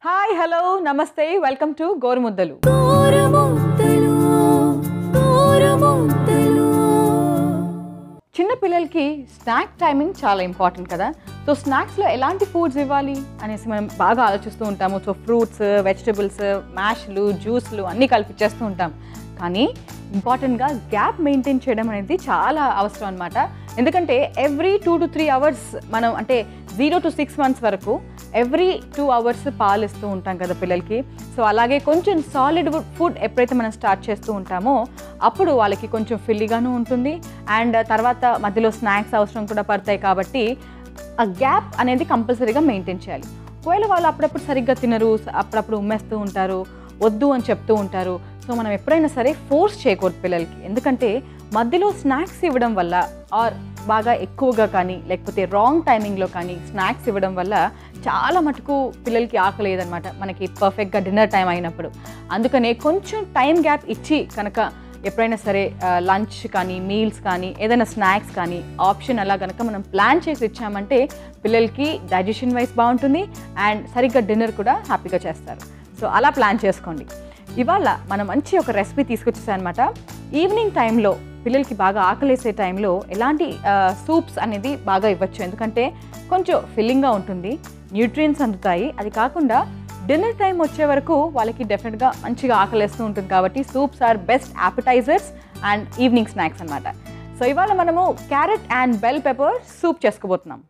hi hello నమస్తే welcome to Gorumuddalu Gorumuddalu Gorumuddalu చిన్న పిల్లలకి స్నాక్ టైమింగ్ చాలా ఇంపార్టెంట్ కదా సో స్నాక్స్లో ఎలాంటి ఫుడ్స్ ఇవ్వాలి అనేసి మనం బాగా ఆలోచిస్తూ ఉంటాము సో ఫ్రూట్స్ వెజిటబుల్స్ మ్యాష్లు జ్యూస్లు అన్నీ కల్పించేస్తూ ఉంటాం కానీ ఇంపార్టెంట్గా గ్యాప్ మెయింటైన్ చేయడం అనేది చాలా అవసరం అనమాట ఎందుకంటే every two to three hours మనం అంటే జీరో టు సిక్స్ మంత్స్ వరకు ఎవ్రీ టూ అవర్స్ పాలు ఇస్తూ ఉంటాం కదా పిల్లలకి సో అలాగే కొంచెం సాలిడ్ ఫుడ్ ఎప్పుడైతే మనం స్టార్ట్ చేస్తూ ఉంటామో అప్పుడు వాళ్ళకి కొంచెం ఫిల్లీగాను ఉంటుంది అండ్ తర్వాత మధ్యలో స్నాక్స్ అవసరం కూడా పడతాయి కాబట్టి ఆ గ్యాప్ అనేది కంపల్సరీగా మెయింటైన్ చేయాలి ఒకవేళ వాళ్ళు అప్పుడప్పుడు సరిగ్గా తినరు అప్పుడప్పుడు ఉమ్మేస్తూ ఉంటారు వద్దు అని చెప్తూ ఉంటారు సో మనం ఎప్పుడైనా సరే ఫోర్స్ చేయకూడదు పిల్లలకి ఎందుకంటే మధ్యలో స్నాక్స్ ఇవ్వడం వల్ల ఆర్ బాగా ఎక్కువగా కానీ లేకపోతే రాంగ్ టైమింగ్లో కానీ స్నాక్స్ ఇవ్వడం వల్ల చాలా మటుకు పిల్లలకి ఆకలేదన్నమాట మనకి పర్ఫెక్ట్గా డిన్నర్ టైం అయినప్పుడు అందుకనే కొంచెం టైం గ్యాప్ ఇచ్చి కనుక ఎప్పుడైనా సరే లంచ్ కానీ మీల్స్ కానీ ఏదైనా స్నాక్స్ కానీ ఆప్షన్ అలా కనుక మనం ప్లాన్ చేసి ఇచ్చామంటే పిల్లలకి డైజెషన్ వైస్ బాగుంటుంది అండ్ సరిగ్గా డిన్నర్ కూడా హ్యాపీగా చేస్తారు సో అలా ప్లాన్ చేసుకోండి ఇవాళ మనం మంచి ఒక రెసిపీ తీసుకొచ్చేసాం అనమాట ఈవినింగ్ టైంలో పిల్లలకి బాగా ఆకలేసే టైంలో ఎలాంటి సూప్స్ అనేది బాగా ఇవ్వచ్చు ఎందుకంటే కొంచెం ఫిల్లింగ్గా ఉంటుంది న్యూట్రియన్స్ అందుతాయి అది కాకుండా డిన్నర్ టైం వచ్చే వరకు వాళ్ళకి డెఫినెట్గా మంచిగా ఆకలేస్తూ ఉంటుంది కాబట్టి soups are best appetizers and evening snacks అనమాట సో ఇవాళ మనము carrot and bell pepper soup చేసుకోబోతున్నాం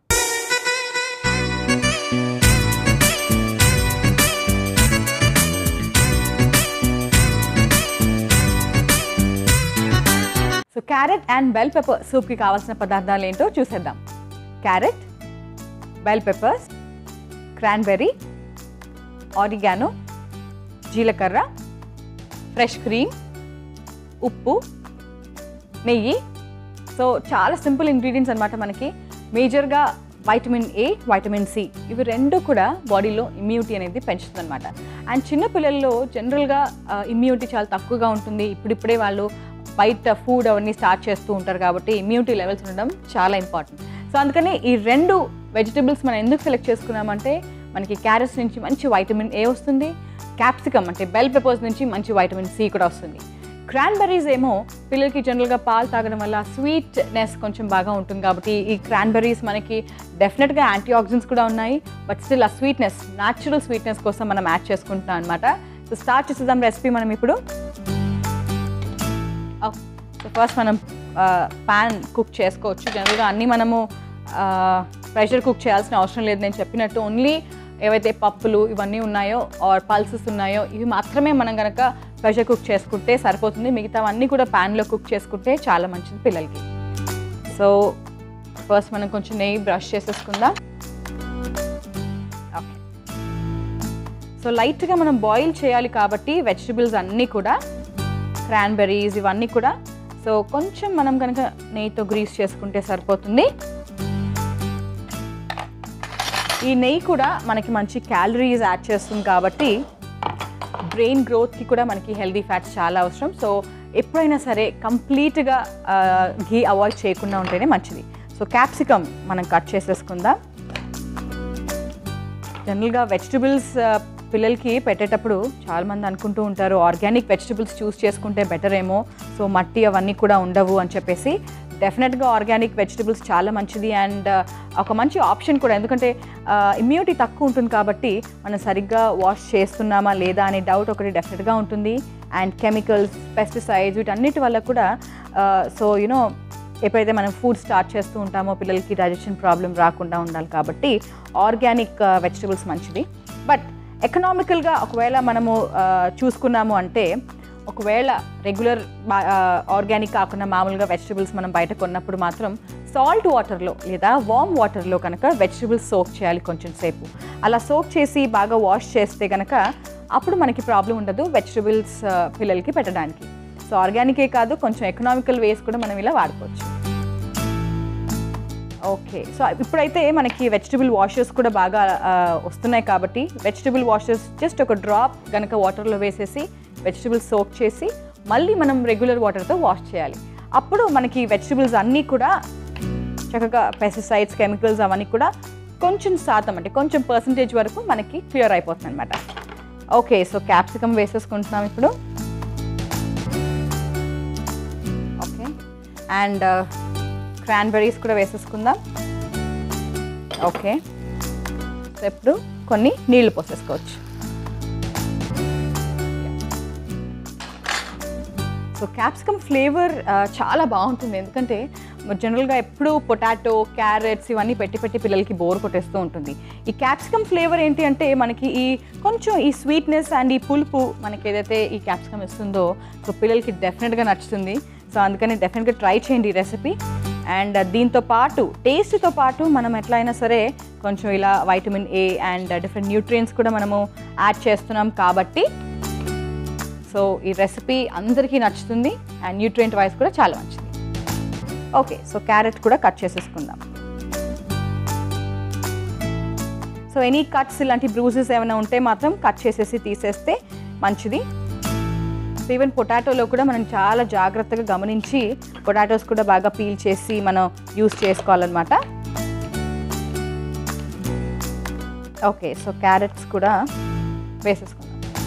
so carrot and bell pepper సూప్కి కావాల్సిన పదార్థాలు ఏంటో చూసేద్దాం carrot bell peppers cranberry oregano జీలకర్ర ఫ్రెష్ క్రీమ్ ఉప్పు నెయ్యి సో చాలా సింపుల్ ఇంగ్రీడియంట్స్ అనమాట మనకి మేజర్గా వైటమిన్ ఏ వైటమిన్ సి ఇవి రెండు కూడా బాడీలో ఇమ్యూనిటీ అనేది పెంచుతుంది అనమాట అండ్ చిన్న పిల్లల్లో జనరల్గా ఇమ్యూనిటీ చాలా తక్కువగా ఉంటుంది ఇప్పుడిప్పుడే వాళ్ళు బయట ఫుడ్ అవన్నీ స్టార్ట్ చేస్తూ ఉంటారు కాబట్టి ఇమ్యూనిటీ లెవెల్స్ ఉండడం చాలా ఇంపార్టెంట్ సో అందుకని ఈ రెండు వెజిటబుల్స్ మనం ఎందుకు సెలెక్ట్ చేసుకున్నామంటే మనకి క్యారెట్స్ నుంచి మంచి వైటమిన్ ఏ వస్తుంది క్యాప్సికమ్ అంటే బెల్ పెపర్స్ నుంచి మంచి వైటమిన్ సి కూడా వస్తుంది క్రాన్బెర్రీస్ ఏమో పిల్లలకి జనరల్గా పాలు తాగడం వల్ల స్వీట్నెస్ కొంచెం బాగా ఉంటుంది కాబట్టి ఈ క్రాన్బెర్రీస్ మనకి డెఫినెట్గా యాంటీ ఆక్సిడెంట్స్ కూడా ఉన్నాయి బట్ స్టిల్ ఆ స్వీట్నెస్ న్యాచురల్ స్వీట్నెస్ కోసం మనం యాడ్ చేసుకుంటున్నాం అనమాట సో స్టార్ట్ చేసేద్దాం రెసిపీ మనం ఇప్పుడు సో ఫస్ట్ మనం ప్యాన్ కుక్ చేసుకోవచ్చు జనరల్గా అన్నీ మనము ప్రెషర్ కుక్ చేయాల్సిన అవసరం లేదు నేను చెప్పినట్టు ఓన్లీ ఏవైతే పప్పులు ఇవన్నీ ఉన్నాయో ఆర్ పల్సెస్ ఉన్నాయో ఇవి మాత్రమే మనం కనుక ప్రెషర్ కుక్ చేసుకుంటే సరిపోతుంది మిగతావన్నీ కూడా ప్యాన్లో కుక్ చేసుకుంటే చాలా మంచిది పిల్లలకి సో ఫస్ట్ మనం కొంచెం నెయ్యి బ్రష్ చేసేసుకుందాం ఓకే సో లైట్గా మనం బాయిల్ చేయాలి కాబట్టి వెజిటబుల్స్ అన్నీ కూడా క్రాన్బెర్రీస్ ఇవన్నీ కూడా సో కొంచెం మనం కనుక నెయ్యితో గ్రీస్ చేసుకుంటే సరిపోతుంది ఈ నెయ్యి కూడా మనకి మంచి క్యాలరీస్ యాడ్ చేస్తుంది కాబట్టి బ్రెయిన్ గ్రోత్కి కూడా మనకి హెల్దీ ఫ్యాట్స్ చాలా అవసరం సో ఎప్పుడైనా సరే కంప్లీట్గా ఘీ అవాయిడ్ చేయకుండా ఉంటేనే మంచిది సో క్యాప్సికమ్ మనం కట్ చేసేసుకుందాం జనరల్గా వెజిటబుల్స్ పిల్లలకి పెట్టేటప్పుడు చాలామంది అనుకుంటూ ఉంటారు ఆర్గానిక్ వెజిటబుల్స్ చూస్ చేసుకుంటే బెటర్ ఏమో సో మట్టి అవన్నీ కూడా ఉండవు అని చెప్పేసి డెఫినెట్గా ఆర్గానిక్ వెజిటబుల్స్ చాలా మంచిది అండ్ ఒక మంచి ఆప్షన్ కూడా ఎందుకంటే ఇమ్యూనిటీ తక్కువ ఉంటుంది కాబట్టి మనం సరిగ్గా వాష్ చేస్తున్నామా లేదా అనే డౌట్ ఒకటి డెఫినెట్గా ఉంటుంది అండ్ కెమికల్స్ పెస్టిసైడ్స్ వీటన్నిటి వల్ల కూడా సో యూనో ఎప్పుడైతే మనం ఫుడ్ స్టార్ట్ చేస్తూ ఉంటామో పిల్లలకి డైజెషన్ ప్రాబ్లం రాకుండా ఉండాలి కాబట్టి ఆర్గానిక్ వెజిటబుల్స్ మంచిది బట్ ఎకనామికల్గా ఒకవేళ మనము చూసుకున్నాము అంటే ఒకవేళ రెగ్యులర్ ఆర్గానిక్ కాకుండా మామూలుగా వెజిటబుల్స్ మనం బయట కొన్నప్పుడు మాత్రం సాల్ట్ వాటర్లో లేదా వామ్ వాటర్లో కనుక వెజిటబుల్స్ సోక్ చేయాలి కొంచెం సేపు అలా సోక్ చేసి బాగా వాష్ చేస్తే కనుక అప్పుడు మనకి ప్రాబ్లం ఉండదు వెజిటబుల్స్ పిల్లలకి పెట్టడానికి సో ఆర్గానికే కాదు కొంచెం ఎకనామికల్ వేస్ కూడా మనం ఇలా వాడుకోవచ్చు ఓకే సో ఇప్పుడైతే మనకి వెజిటబుల్ వాషర్స్ కూడా బాగా వస్తున్నాయి కాబట్టి వెజిటబుల్ వాషర్స్ జస్ట్ ఒక డ్రాప్ కనుక వాటర్లో వేసేసి వెజిటబుల్స్ సోక్ చేసి మళ్ళీ మనం రెగ్యులర్ వాటర్తో వాష్ చేయాలి అప్పుడు మనకి వెజిటబుల్స్ అన్నీ కూడా చక్కగా పెస్టిసైడ్స్ కెమికల్స్ అవన్నీ కూడా కొంచెం శాతం అంటే కొంచెం పర్సంటేజ్ వరకు మనకి క్లియర్ అయిపోతుంది అనమాట ఓకే సో క్యాప్సికమ్ వేసేసుకుంటున్నాం ఇప్పుడు ఓకే అండ్ క్రాన్బెర్రీస్ కూడా వేసేసుకుందాం ఓకే సో ఇప్పుడు కొన్ని నీళ్లు పోసేసుకోవచ్చు సో క్యాప్సికమ్ ఫ్లేవర్ చాలా బాగుంటుంది ఎందుకంటే జనరల్గా ఎప్పుడు పొటాటో క్యారెట్స్ ఇవన్నీ పెట్టి పెట్టి పిల్లలకి బోర్ కొట్టేస్తూ ఉంటుంది ఈ క్యాప్సికమ్ ఫ్లేవర్ ఏంటి అంటే మనకి ఈ కొంచెం ఈ స్వీట్నెస్ అండ్ ఈ పులుపు మనకి ఏదైతే ఈ క్యాప్సికమ్ ఇస్తుందో సో పిల్లలకి డెఫినెట్గా నచ్చుతుంది సో అందుకని డెఫినెట్గా ట్రై చేయండి ఈ రెసిపీ అండ్ దీంతో పాటు టేస్ట్తో పాటు మనం ఎట్లయినా సరే కొంచెం ఇలా vitamin A and different nutrients కూడా మనము యాడ్ చేస్తున్నాం కాబట్టి సో ఈ రెసిపీ అందరికీ నచ్చుతుంది అండ్ న్యూట్రియంట్ వైస్ కూడా చాలా మంచిది ఓకే సో క్యారెట్ కూడా కట్ చేసేసుకుందాం సో ఎనీ కట్స్ ఇలాంటి బ్రూజెస్ ఏమైనా ఉంటే మాత్రం కట్ చేసేసి తీసేస్తే మంచిది సో ఈవెన్ పొటాటోలో కూడా మనం చాలా జాగ్రత్తగా గమనించి పొటాటోస్ కూడా బాగా పీల్ చేసి మనం యూస్ చేసుకోవాలన్నమాట ఓకే సో క్యారెట్స్ కూడా వేసేసుకుందాం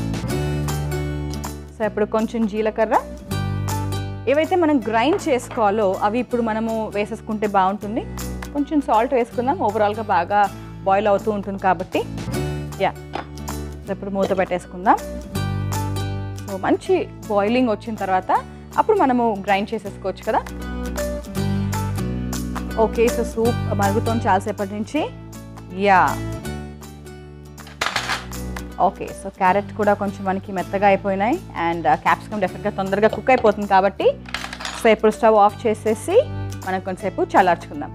సో ఇప్పుడు కొంచెం జీలకర్ర ఏవైతే మనం గ్రైండ్ చేసుకోవాలో అవి ఇప్పుడు మనము వేసేసుకుంటే బాగుంటుంది కొంచెం సాల్ట్ వేసుకుందాం ఓవరాల్గా బాగా బాయిల్ అవుతూ ఉంటుంది కాబట్టి యా సో ఇప్పుడు మూత పెట్టేసుకుందాం సో మంచి బాయిలింగ్ వచ్చిన తర్వాత అప్పుడు మనము గ్రైండ్ చేసేసుకోవచ్చు కదా ఓకే సో సూప్ మరుగుతోంది చాలాసేపటి నుంచి యా ఓకే సో క్యారెట్ కూడా కొంచెం మనకి మెత్తగా అయిపోయినాయి అండ్ క్యాప్సికమ్ డెఫినెట్గా తొందరగా కుక్ అయిపోతుంది కాబట్టి సో ఇప్పుడు స్టవ్ ఆఫ్ చేసేసి మనం కొంచెంసేపు చల్లార్చుకుందాం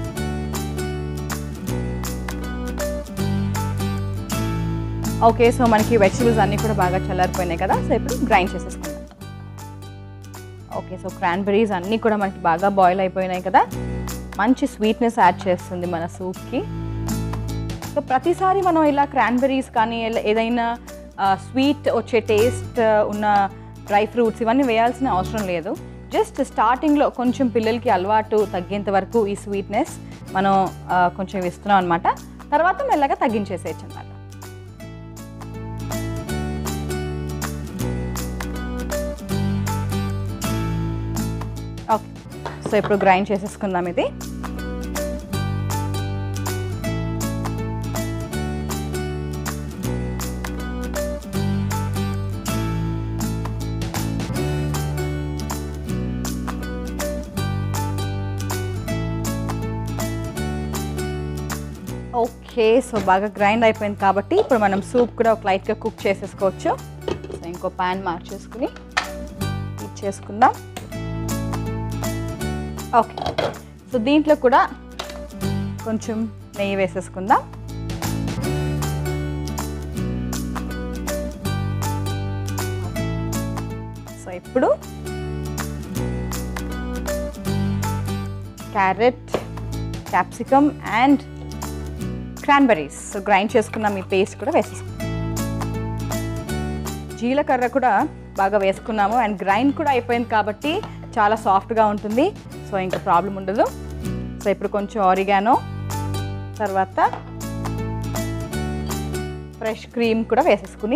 ఓకే సో మనకి వెజిటబుల్స్ అన్నీ కూడా బాగా చల్లారిపోయినాయి కదా సో ఇప్పుడు గ్రైండ్ చేసేసుకుందాం ఓకే సో క్రాన్బెరీస్ అన్నీ కూడా మనకి బాగా బాయిల్ అయిపోయినాయి కదా మంచి స్వీట్నెస్ యాడ్ చేస్తుంది మన సూప్కి సో ప్రతిసారి మనం ఇలా క్రాన్బెరీస్ కానీ ఇలా ఏదైనా స్వీట్ వచ్చే టేస్ట్ ఉన్న డ్రై ఫ్రూట్స్ ఇవన్నీ వేయాల్సిన అవసరం లేదు జస్ట్ స్టార్టింగ్లో కొంచెం పిల్లలకి అలవాటు తగ్గేంత వరకు ఈ స్వీట్నెస్ మనం ఆ, కొంచెం ఇస్తున్నాం అనమాట తర్వాత మెల్లగా తగ్గించేసేయచ్చు అనమాట ఓకే సో ఇప్పుడు గ్రైండ్ చేసేసుకుందాం ఇది ఓకే సో బాగా గ్రైండ్ అయిపోయింది కాబట్టి ఇప్పుడు మనం సూప్ కూడా ఒక లైట్గా కుక్ చేసేసుకోవచ్చు సో ఇంకో ప్యాన్ మార్చేసుకుని ఇచ్చేసుకుందాం ఓకే సో దీంట్లో కూడా కొంచెం నెయ్యి వేసేసుకుందాం సో ఇప్పుడు carrot capsicum and cranberries so grind చేసుకున్నాం ఈ పేస్ట్ కూడా వేసేసుకున్నాం జీలకర్ర కూడా బాగా వేసుకున్నాము అండ్ గ్రైండ్ కూడా అయిపోయింది కాబట్టి చాలా సాఫ్ట్గా ఉంటుంది సో ఇంకా ప్రాబ్లం ఉండదు సో ఇప్పుడు కొంచెం ఆరిగానో తర్వాత ఫ్రెష్ క్రీమ్ కూడా వేసేసుకుని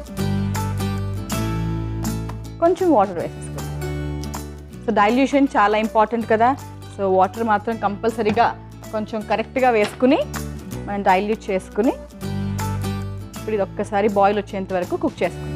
కొంచెం వాటర్ వేసేసుకున్నాం సో డైల్యూషన్ చాలా ఇంపార్టెంట్ కదా సో వాటర్ మాత్రం కంపల్సరీగా కొంచెం కరెక్ట్గా వేసుకుని మనం డైల్యూట్ చేసుకుని ఇప్పుడు ఇది ఒక్కసారి బాయిల్ వచ్చేంత వరకు కుక్ చేసుకుందాం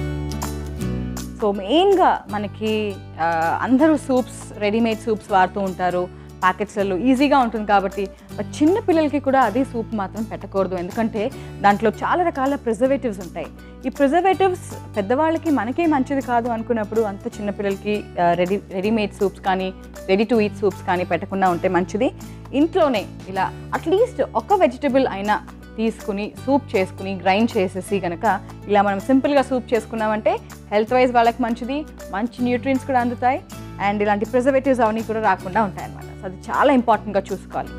సో మెయిన్గా మనకి ఆ, అందరూ సూప్స్ రెడీమేడ్ సూప్స్ వాడుతూ ఉంటారు ప్యాకెట్స్లలో ఈజీగా ఉంటుంది కాబట్టి బట్ చిన్న పిల్లలకి కూడా అదే సూప్ మాత్రం పెట్టకూడదు ఎందుకంటే దాంట్లో చాలా రకాల ప్రిజర్వేటివ్స్ ఉంటాయి ఈ ప్రిజర్వేటివ్స్ పెద్దవాళ్ళకి మనకే మంచిది కాదు అనుకున్నప్పుడు అంత చిన్న పిల్లలకి రెడీ రెడీమేడ్ సూప్స్ కానీ రెడీ టు ఈట్ సూప్స్ కానీ పెట్టకుండా ఉంటే మంచిది ఇంట్లోనే ఇలా అట్లీస్ట్ ఒక వెజిటబుల్ అయినా తీసుకుని సూప్ చేసుకుని గ్రైండ్ చేసేసి కనుక ఇలా మనం సింపుల్గా సూప్ చేసుకున్నామంటే హెల్త్ వైజ్ వాళ్ళకి మంచిది మంచి న్యూట్రియన్స్ కూడా అందుతాయి అండ్ ఇలాంటి ప్రిజర్వేటివ్స్ అవన్నీ కూడా రాకుండా ఉంటాయి అన్నమాట సో అది చాలా ఇంపార్టెంట్గా చూసుకోవాలి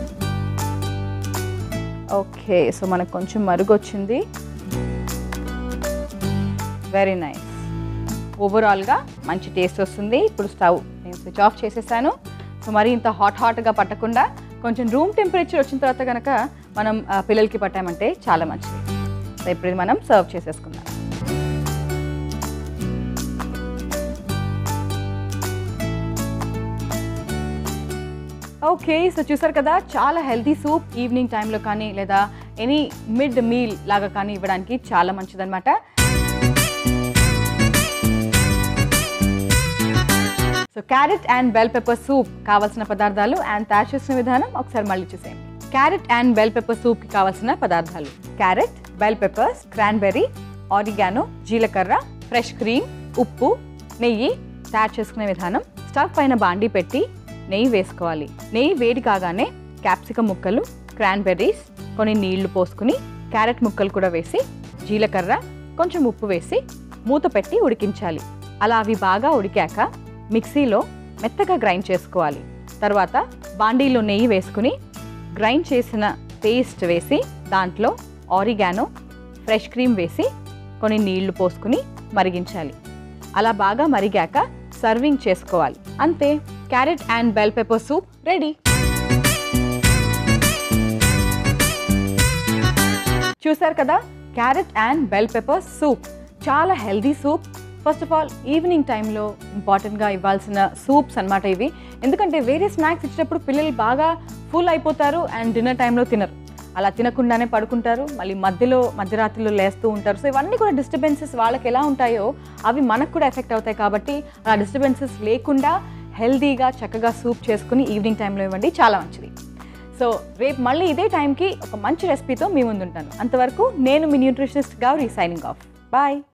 ఓకే సో మనకు కొంచెం మరుగు వచ్చింది వెరీ నైస్ ఓవరాల్గా మంచి టేస్ట్ వస్తుంది ఇప్పుడు స్టవ్ నేను స్విచ్ ఆఫ్ చేసేసాను సో మరి ఇంత హాట్ హాట్గా పట్టకుండా కొంచెం రూమ్ టెంపరేచర్ వచ్చిన తర్వాత కనుక మనం ఆ, పిల్లలకి పట్టామంటే చాలా మంచిది సో ఇప్పుడు ఇది మనం సర్వ్ చేసేసుకుందాం ఓకే సో చూసారు కదా చాలా హెల్తీ సూప్ ఈవినింగ్ టైంలో కానీ లేదా ఎనీ మిడ్ మీల్ లాగా కానీ ఇవ్వడానికి చాలా మంచిదన్నమాట so carrot and bell pepper soup కావాల్సిన పదార్థాలు అండ్ తయారు చేసిన విధానం ఒకసారి మళ్ళీ చూసేయండి క్యారెట్ అండ్ బెల్ పెప్పర్ సూప్కి కావాల్సిన పదార్థాలు carrot bell peppers cranberry oregano జీలకర్ర ఫ్రెష్ క్రీమ్ ఉప్పు నెయ్యి తయారు చేసుకునే విధానం స్టవ్ పైన బాండి పెట్టి నెయ్యి వేసుకోవాలి నెయ్యి వేడి కాగానే క్యాప్సికం ముక్కలు క్రాన్బెర్రీస్ కొన్ని నీళ్లు పోసుకుని క్యారెట్ ముక్కలు కూడా వేసి జీలకర్ర కొంచెం ఉప్పు వేసి మూత పెట్టి ఉడికించాలి అలా అవి బాగా ఉడికాక మిక్సీలో మెత్తగా గ్రైండ్ చేసుకోవాలి తర్వాత బాండీలో నెయ్యి వేసుకుని గ్రైండ్ చేసిన పేస్ట్ వేసి దాంట్లో ఆరిగానో ఫ్రెష్ క్రీమ్ వేసి కొన్ని నీళ్లు పోసుకుని మరిగించాలి అలా బాగా మరిగాక సర్వింగ్ చేసుకోవాలి అంతే carrot and bell pepper soup ready చూసారు కదా carrot and bell pepper soup చాలా healthy soup first of all evening టైంలో ఇంపార్టెంట్గా ఇవ్వాల్సిన సూప్స్ అన్నమాట ఇవి ఎందుకంటే వేరే స్నాక్స్ ఇచ్చేటప్పుడు పిల్లలు బాగా ఫుల్ అయిపోతారు అండ్ డిన్నర్ టైంలో తినరు అలా తినకుండానే పడుకుంటారు మళ్ళీ మధ్యలో మధ్యరాత్రిలో లేస్తూ ఉంటారు సో ఇవన్నీ కూడా డిస్టర్బెన్సెస్ వాళ్ళకి ఎలా ఉంటాయో అవి మనకు కూడా ఎఫెక్ట్ అవుతాయి కాబట్టి ఆ డిస్టర్బెన్సెస్ లేకుండా హెల్దీగా చక్కగా సూప్ చేసుకుని ఈవినింగ్ టైంలో ఇవ్వండి చాలా మంచిది సో రేపు మళ్ళీ ఇదే టైంకి ఒక మంచి రెసిపీతో మీ ముందుంటాను అంతవరకు నేను మీ nutritionist Gouri signing off bye